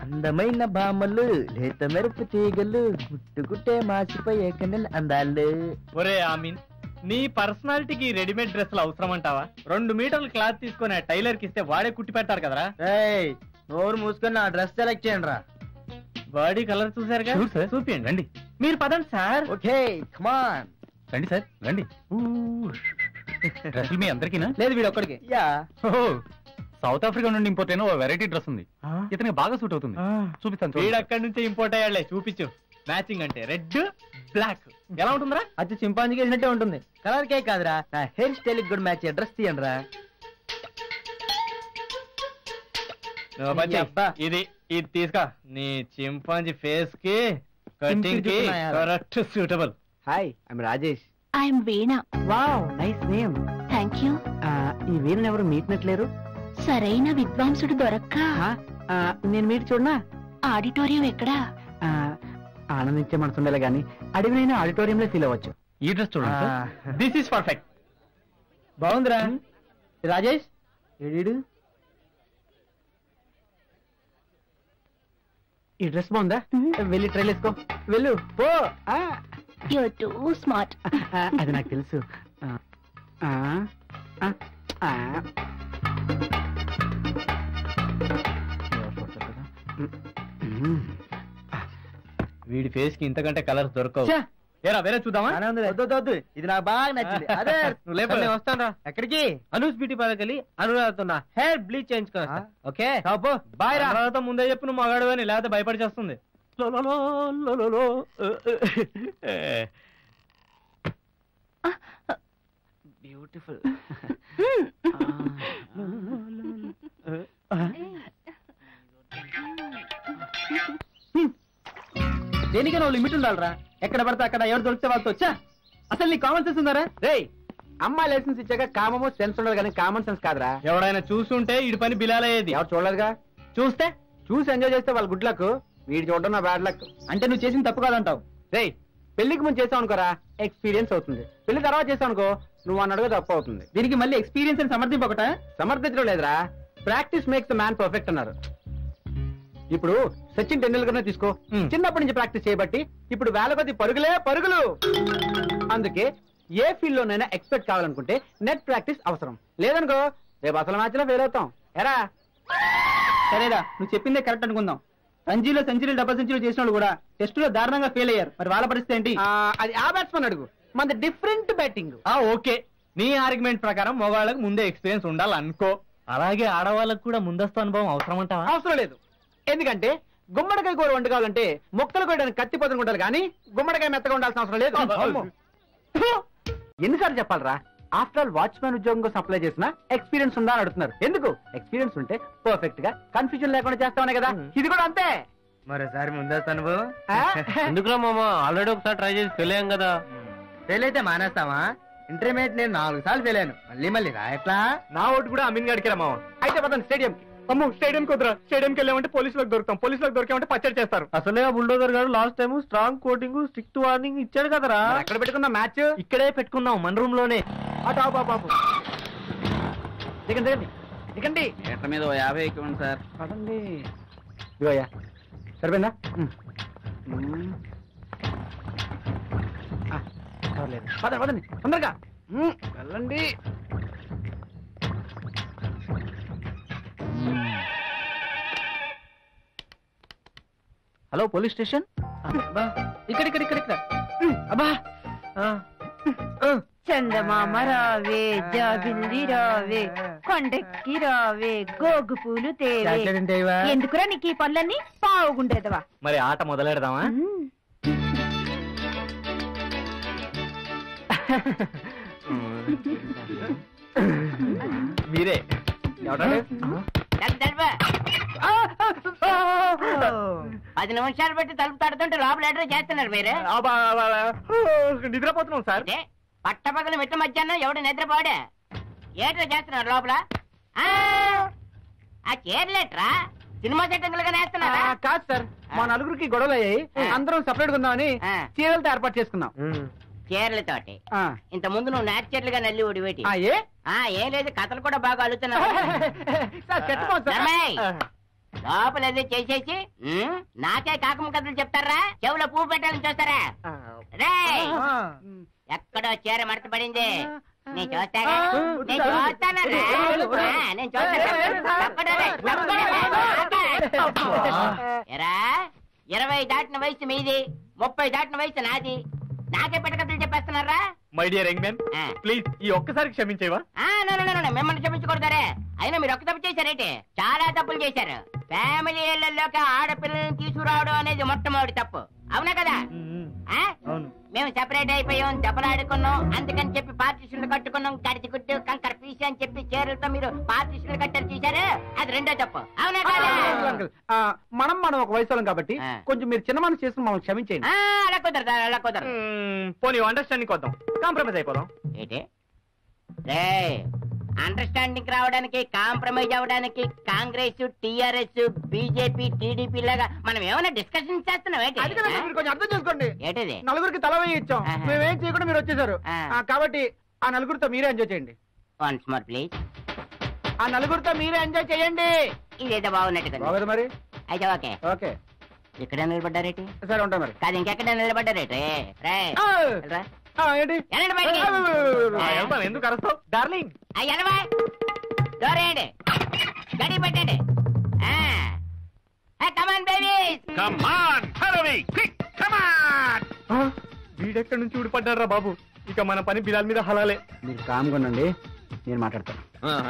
అందమైన భామలు లేత మెరుపు తీగలు గుట్టుకుంటే మాసిపోయే కన్నెల అందాలు ఒరే ఆమీన్ నీ పర్సనాలిటీకి రెడీమేడ్ డ్రెస్సులు అవసరం అంటావా రెండు మీటర్ల క్లాత్ తీసుకొని ఆ టైలర్ కి ఇస్తే వాడే కుట్టి పెడతారు కదరా ఏయ్ నోరు మూసుకొని నా డ్రెస్ సెలెక్ట్ చేయండి రా బాడీ కలర్ చూసారుగా Sure, sir. చూపియండి రండి మీరు పదండి సార్ ఓకే కమాన్ రండి సార్ రండి డ్రెస్సులు మీ అందరికీనా లేదు వీడు ఒక్కడికి యా ఓహో సౌత్ ఆఫ్రికా నుండి ఇంపోర్ట్ అయిన ఓ వెరైటీ డ్రెస్ ఉంది ఇతనికి బాగా సూట్ అవుతుంది చూపిస్తాను వీడు చూడండి. అక్కడి నుంచి ఇంపోర్ట్ అయ్యాడులే చూపించు మ్యాచింగ్ అంటే రెడ్ బ్లాక్ ఎలా ఉంటుందిరా అది చింపాంజీకి వేసినట్టే ఉంటుంది కలర్ కే కాదురా నా హెయిర్ స్టైల్ కూడా మ్యాచ్ డ్రెస్ తీయండి రా నువ్వు పని చెయ్. అబ్బా. ఇది ఇది తీసుకో నీ చింపాంజీ ఫేస్ కి కటింగ్ కి చింపి చుట్టూ correct suitable hi I'm Rajesh I'm Veena wow nice name thank you ఈ వీరన్ ఎవరు మీట్నట్లేరు సరైన విద్వాంసుడు దొరక్క నేను మీట్ చూడనా ఆడిటోరియం ఎక్కడా ఆ, ఆనందించే మనసు ఉండాలి కానీ అడవినైనా ఆడిటోరియంలో ఫీల్ అవ్వచ్చు ఈ డ్రెస్ చూడండి సార్ దిస్ ఈస్ పర్ఫెక్ట్ బాగుందిరా రాజేష్ ఏడీడు ఈ డ్రెస్ బాగుందా వెళ్ళి ట్రైల్ వేసుకో వెళ్ళు పో ఆ, యు టూ స్మార్ట్ ఆ, అది నాకు తెలుసు ఆ, ఆ, ఆ, ఆ. మ్మ్. వీడి ఫేస్ కి ఇంతకంటే కలర్స్ దొరకవు ఛే, ఏరా వేరే చూద్దామా బాగానే ఉంది. వద్దు, వద్దు, వద్దు. ఇది నాకు బాగా నచ్చింది అదే నువ్వు లేపు. నేను వస్తాను ఎక్కడికి అనూస్ బ్యూటీ పార్లర్కి వెళ్ళి అనురాధతో హెయిర్ బ్లీచ్ చేయించుకో ఆ? ఓకే అబ్బో, బాయ్ రా అనురాధతో ముందే చెప్పు నువ్వు మగాడు అని లేకపోతే భయపడి చేస్తుంది బ్యూటిఫుల్ దేనికైనా లిమిట్ ఉండాలరా ఎక్కడ పడితే అక్కడ ఎవరు దొరికితే వాళ్ళతో వచ్చా అసలు నీ కామన్ సెన్స్ ఉందారా రే అమ్మాయి లైసెన్స్ ఇచ్చాక కామము సెన్స్ ఉండదు కానీ కామన్ సెన్స్ కాదురా ఎవడైనా చూసుంటే ఇడి పని బిలాలయ్యేది ఎవరు చూడలేదుగా చూస్తే చూసి ఎంజాయ్ చేస్తే వాళ్ళ గుడ్ లక్ వీడి చూడడం నా బ్యాడ్ లక్ అంటే నువ్వు చేసిన తప్పు కాదంటావు రే పెళ్లికి ముందు చేసావు అనుకోరా ఎక్స్పీరియన్స్ అవుతుంది పెళ్లి తర్వాత చేసావు అనుకో నువ్వు అన్నడుగా తప్పు అవుతుంది దీనికి మళ్ళీ ఎక్స్పీరియన్స్ అని సమర్థింపకట సమర్థించడం లేదురా practice makes the man perfect అన్నారు ఇప్పుడు సచిన్ టెండూల్కర్ నే తీసుకో Hmm. చిన్నప్పటి నుంచి ప్రాక్టీస్ చేయబట్టి ఇప్పుడు వేల కొద్ది పరుగులే పరుగులు అందుకే ఏ ఫీల్డ్ లోనైనా ఎక్స్పెక్ట్ కావాలనుకుంటే నెట్ ప్రాక్టీస్ అవసరం లేదనుకో రేపు అసలు మ్యాచ్ లో ఫెయిల్ అవుతాం ఎరా సరేరా నువ్వు చెప్పిందే కరెక్ట్ అనుకుందాం రంజీలో సెంచరీలు డబల్ సెంచరీలు చేసిన వాళ్ళు కూడా టెస్ట్ లో దారుణంగా ఫెయిల్ అయ్యారు మరి వాళ్ళ పరిస్థితి ఏంటి అది ఆ బ్యాట్స్మెన్ అడుగు మన డిఫరెంట్ బ్యాటింగ్ ఆ ఓకే నీ ఆర్గ్యుమెంట్ ప్రకారం మగవాళ్ళకి ముందే ఎక్స్పీరియన్స్ ఉండాలి అనుకో అలాగే ఆడవాళ్ళకు కూడా ముందస్తు అనుభవం అవసరం అంటావా అవసరం లేదు ఎందుకంటే గుమ్మడికాయ కూర వండుకోవాలంటే ముక్కలు కోయడానికి కత్తి పొదలు ఉండాలి కానీ గుమ్మడికాయ మెత్తగా ఉండాల్సిన అవసరం లేదు అమ్మో. ఎన్నిసార్లు చెప్పాలరా ఆఫ్టర్ ఆల్ వాచ్మెన్ ఉద్యోగం కోసం అప్లై చేసిన ఎక్స్పీరియన్స్ ఉందా అని అడుగుతున్నారు ఎందుకు ఎక్స్పీరియన్స్ ఉంటే పర్ఫెక్ట్ గా కన్ఫ్యూజన్ లేకుండా చేస్తామనే కదా ఇది కూడా అంతే మరోసారి ముందస్తు అనుభవం ఆ? ఎందుకురా మామ ఆల్రెడీ ఒకసారి ట్రై చేసి ఫెయిల్ అయ్యాం కదా ఫెయిల్ అయితే మానేస్తావా ఇంటర్మీడియట్ నేను నాలుగు సార్లు ఫెయిల్ అయ్యాను మళ్ళీ మళ్ళీ రా ఎట్లా నా ఓటు కూడా అమీన్ గడికి మామ అయితే పదండి స్టేడియం కి అమ్ము స్టేడియం కుదరా స్టేడియం కి వెళ్ళామంటే పోలీసులకు దొరుకుతాం పోలీసులకు దొరికామంటే పచ్చడి చేస్తారు అసలే బుల్డోజర్ గారు last time strong coating strict warning ఇచ్చాడు కదరా మరి ఎక్కడ పెట్టుకున్నా మ్యాచ్ ఇక్కడే పెట్టుకున్నాం మన రూమ్ లోనే అటు ఆపు, ఆపు, ఆపు. దిగండి దిగండి దిగండి లీటర్ మీద ఓ యాభై ఎక్కువండి సార్ పదండి ఇదిగోయ్యా సరిపోయిందా ఉమ్. ఉమ్. ఆ, పర్లేదు పదండి పదండి తొందరగా ఉమ్, వెళ్ళండి హలో పోలీస్ స్టేషన్ అబ్బా, ఇక్కడ ఇక్కడ ఇక్కడ ఇక్కడ ఉమ్, అబ్బా ఆ, ఆ. చందమామ రావే జాబిల్లి రావే కొండెక్కి రావే గోగు పూలు తేవే చాక్లెట్ ఏంటి ఇవా? ఎందుకురా నీకు ఈ పనులన్నీ పావుగుండేదవా మరి ఆట మొదలెడదామా మీరే ఎవడాడు? ఆ, ఆ, ఆ, ఆ. పది నిమిషాలు పెట్టి తలుపు తడుతుంటే లోపల ఎంటర్ చేస్తున్నారు మీరు అబ్బా, అబ్బా, అబ్బా. నిద్రపోతున్నాం సార్ అంటే పట్టపగల మిట్ట మధ్యాహ్నం ఎవడు నిద్రపోడే ఏట్రా చేస్తున్నారు లోపల ఆ, ఆ చీరలేట్రా సినిమా సెట్టింగ్లుగా ఆ, నేస్తున్నారా కాదు సార్ మా నలుగురికి గొడవలు అయ్యాయి ఆ. అందరం సెపరేట్ ఉందామని ఆ. చీరలతో ఏర్పాటు చేసుకున్నాం చీరలతోటి ఆ. ఇంత ముందు నువ్వు నేచురల్ గా నల్లి ఊడివేటి ఆ, ఏ ఆ ఏం లేదు కథలు కూడా బాగా అలుతున్నావు సార్ చెట్టుకోండి సార్ ధర్మయ్య, లోపల ఏదో చేసేసి ఉమ్, నాకే కాకమ్మ కథలు చెప్తారా చెవులో పువ్వు పెట్టాలని చూస్తారా రే ఎక్కడో చీర మడత పడింది నేను చూస్తాగా నేను చూస్తాను రా. ఆ, నేను చూస్తాను తప్పకుండా రే, తప్పకుండా రే. ఎరా ఇరవై దాటిన వయసు మీది ముప్పై దాటిన వయసు నాది నాకే పెట్టకథలు చెప్పేస్తున్నారా మై డియర్ యంగ్ మ్యాన్ ఆ. ప్లీజ్ ఈ ఒక్కసారి క్షమించేవా ఆ, no, no, no, no, no, మిమ్మల్ని క్షమించకూడదరే అయినా మీరు ఒక్క తప్పు చేశారేంటి చాలా తప్పులు చేశారు ఫ్యామిలీ ఇళ్లలోకి ఆడపిల్లల్ని తీసుకురావడం అనేది మొట్టమొదటి తప్పు అవునా కదా ఆ? అవును మేము సెపరేట్ అయిపోయాం దెబ్బలాడుకున్నాం అందుకని చెప్పి పార్టీషన్లు కట్టుకున్నాం గడిచి గుడ్డు కంకర పీసి అని చెప్పి చీరలతో మీరు పార్టీషన్లు కట్టారు చూశారు అది రెండో తప్పు అవునా కదా అంకుల్, ఆ, మనం మనం ఒక వయసు కాబట్టి ఆ. కొంచెం మీరు చిన్న మనసు చేసుకుని మమ్మల్ని క్షమించేయండి ఆ, అలా కుదరదు అలా కుదరదు మ్మ్, పోనీ అండర్స్టాండింగ్ వద్దాం కాంప్రమైజ్ అయిపోదాం ఏంటి రే అండర్స్టాండింగ్ రావడానికి కాంప్రమైజ్ అవ్వడానికి కాంగ్రెస్ టిఆర్ఎస్ బీజేపీ టీడీపీ లాగా మనం ఏమైనా డిస్కషన్ చేస్తున్నాం ఏంటి అది కదా మీరు కొంచెం అర్థం చేసుకోండి ఏంటిది నలుగురికి తల వేయి ఇచ్చాం ఆహా. మేమేం చేయకుండా మీరు వచ్చేసారు ఆ. ఆ, కాబట్టి ఆ నలుగురితో మీరే ఎంజాయ్ చేయండి వన్స్ మోర్ ప్లీజ్ ఆ నలుగురితో మీరే ఎంజాయ్ చేయండి ఇదేదో బాగున్నట్టుగా బాగోదు మరి అయితే ఓకే ఓకే ఇక్కడ నిలబడ్డారేటి సరే ఉంటా మరి కాదు ఇంకెక్కడ నిలబడ్డారేటి రే ఆ, వెళ్ళరా. ఆ, ఏంటి వెళ్ళండి బయటికి ఆ, ఆ, వెళ్తాను ఎందుకు అరుస్తావు డార్లింగ్ ఆ, వెళ్ళవా దోరేయండి గడి పెట్టండి కమాన్ బేబీస్ కమాన్ హరవి క్విక్ కమాన్ వీడెక్కడి నుంచి ఊడిపడ్డారా బాబు ఇక మన పని బిలాల్ మీద హలాలే మీరు కామ్గా ఉండండి నేను మాట్లాడతాను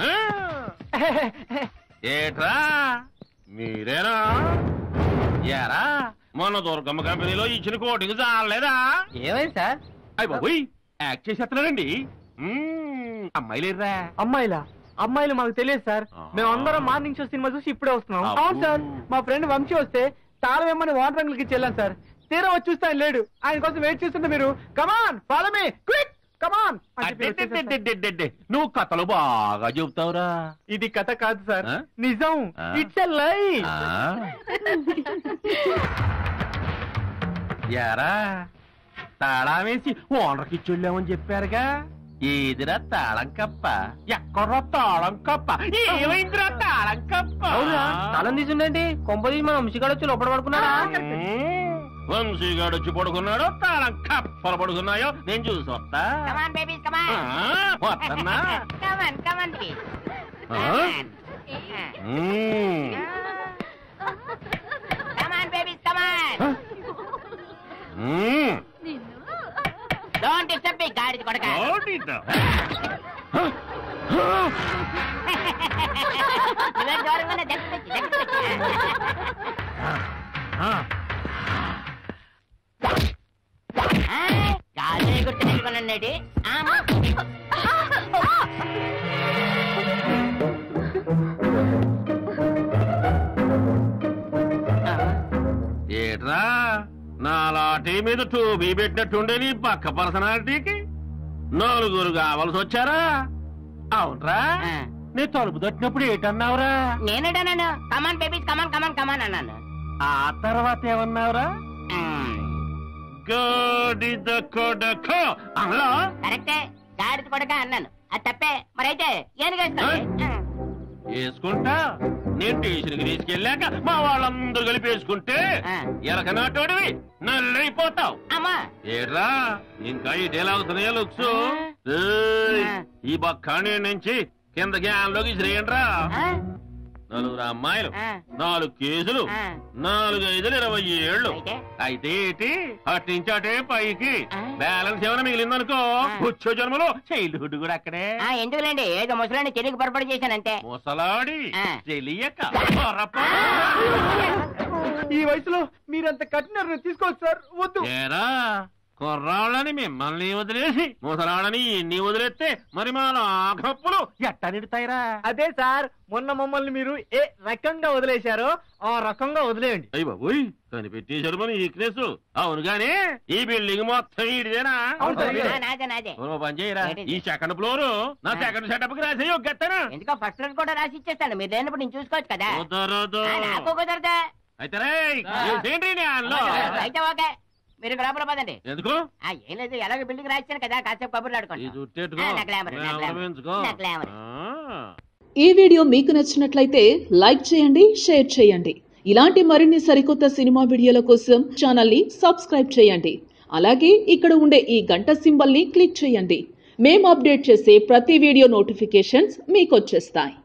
ఏట్రా మీరేనా ఏరా మొన్న దుర్గమ్మ కంపెనీలో ఇచ్చిన కోటింగ్ చాలేదా ఏమైంది సార్ అయ్యి బాబోయ్ యాక్ట్ చేసేస్తున్నారండి మ్మ్, అమ్మాయిలేర్రా అమ్మాయిలా అమ్మాయిలు మాకు తెలియదు సార్ మేము అందరం మార్నింగ్ షో సినిమా చూసి ఇప్పుడే వస్తున్నాం అబ్బో. అవును సార్ మా ఫ్రెండ్ వంశీ వస్తే తాళం ఇమ్మని వాటర్ అంకుల్కి చెల్లాను సార్ తీరా వచ్చి చూస్తే ఆయన లేడు ఆయన కోసం వెయిట్ చేస్తుంటే మీరు come on follow me quick come on అడ్డెడ్డెడ్డెడ్డెడ్డెడ్డె. నువ్వు కథలు బాగా చెబుతావురా ఇది కథ కాదు సార్ ఆ? నిజం ఆ? ఇట్స్ లై ఆ? యారా తాళం వేసి ఓనర్కి ఇచ్చెళ్ళామని చెప్పారుగా ఏదిరా తాళం కప్ప ఎక్కడ్రా తాళం కప్ప ఏమైందిరా తాళం కప్ప తాళం తీసుండండి కొంపదీసి మనం ముసిగాడు వచ్చి లోపల పడుకున్నాడా వంశీగాడు వచ్చి పడుకున్నాడో తాళం కప్పలు పడుకున్నాయో నేను చూసి వస్తా కమాన్ బేబీస్ కమాన్ ఆ, వస్తున్నా కమాన్ కమాన్ ప్లీజ్ ఆ? Hmm. Come on babies come on hmm. Don't disturb మీ గాడిది కొడక ఓడిదా? నువ్వే దూరంగానే దగ్గరికి వచ్చి, దగ్గరికి వచ్చి. ఆ, గాలి గుర్తు నిలుకొనండి ఏట్రా నా లాటీ మీద టూబీ పెట్టినట్టుండే నీ పక్క పర్సనాలిటీకి నలుగురు కావలసి వచ్చారా అవునరా నీ తలుపు తట్టినప్పుడు ఏటన్నావురా నేనేడన్నాను కమాన్ బేబీస్ కమాన్ కమాన్ కమాన్ అన్నాను ఆ తర్వాత ఏమన్నావురా మ్మ్. గడిద కొడకో అలా కరెక్టే గాడిది కొడక అన్నాను అది తప్పే మరైతే ఏనుగేసుకోండి వేసుకుంటా నేను స్టేషన్కి తీసుకెళ్ళాక మా వాళ్ళందరూ కలిపి వేసుకుంటే ఆ. ఎలక నాటోడివి నల్లైపోతావు అమ్మా ఏడ్రా ఇంకా ఇటేలాగుతున్నాయా లుక్స్ ఆ. ఏయ్, ఆ. ఈ బక్కాని నుంచి కింద గ్యాన్లోకి శ్రేయండ్రా ఆ? నలుగురు అమ్మాయిలు ఆ. నాలుగు కేసులు ఆ. నాలుగు ఐదులు ఇరవై ఏళ్ళు అయితే? అయితే ఏంటి అట్నుంచి అటే పైకి ఆ. బ్యాలెన్స్ ఏమైనా మిగిలిందనుకో ఆ. వచ్చే జన్మలో చైల్డ్హుడ్ కూడా అక్కడే ఆ, ఎందుకులేండి ఏదో ముసలాన్ని తెలియక పొరపాటు చేశానంతే ముసలాడి ఆ. తెలియక పొరపాటు. ఈ వయసులో మీరంత కఠిన నిర్ణయం తీసుకోవచ్చు సార్ వద్దు ఏరా కుర్రాళ్ళని మిమ్మల్ని వదిలేసి ముసలాడని ఇన్ని వదిలేస్తే మరి మా నాగప్పులు ఎట్ట నిడతాయిరా అదే సార్ మొన్న మమ్మల్ని మీరు ఏ రకంగా వదిలేశారో ఆ రకంగా వదిలేయండి అయ్యి బాబోయ్ కనిపెట్టేశారు మన ఈక్నెస్ అవును గానీ ఈ బిల్డింగ్ మొత్తం ఈడిదేనా అవును సార్, ఆ, నాదే నాదే ఓ పని చేయరా ఏంటిది? ఈ సెకండ్ ఫ్లోర్ నా ఆ. సెకండ్ సెటప్ కి రాసి ఒగ్గెత్తాను ఎందుకో ఫస్ట్ రోజు కూడా రాసి ఇచ్చేస్తాను మీరు లేనప్పుడు నేను చూసుకోవచ్చు కదా కుదరదు. ఆ, నాకు కుదరదా అయితే రేయ్, ఏంటి నీ అల్లో? అయితే ఓకే మీరు ఇక్కడ లోపల పదండి ఎందుకు ఆ, ఏం లేదు ఎలాగో బిల్డింగ్ రాశాను కదా కాసేపు కబుర్లు ఈ ఆడుకోండి జుట్టెట్టుకో ఆ, నా glamour, నా glamour glamour. పెంచుకో. నా glamour. ఆ. ఈ వీడియో మీకు నచ్చినట్లయితే లైక్ చేయండి షేర్ చేయండి ఇలాంటి మరిన్ని సరికొత్త సినిమా వీడియోల కోసం ఛానల్ని సబ్స్క్రైబ్ చేయండి అలాగే ఇక్కడ ఉండే ఈ గంట సింబల్ని క్లిక్ చేయండి మేము అప్డేట్ చేసే ప్రతి వీడియో నోటిఫికేషన్స్ మీకు వచ్చేస్తాయి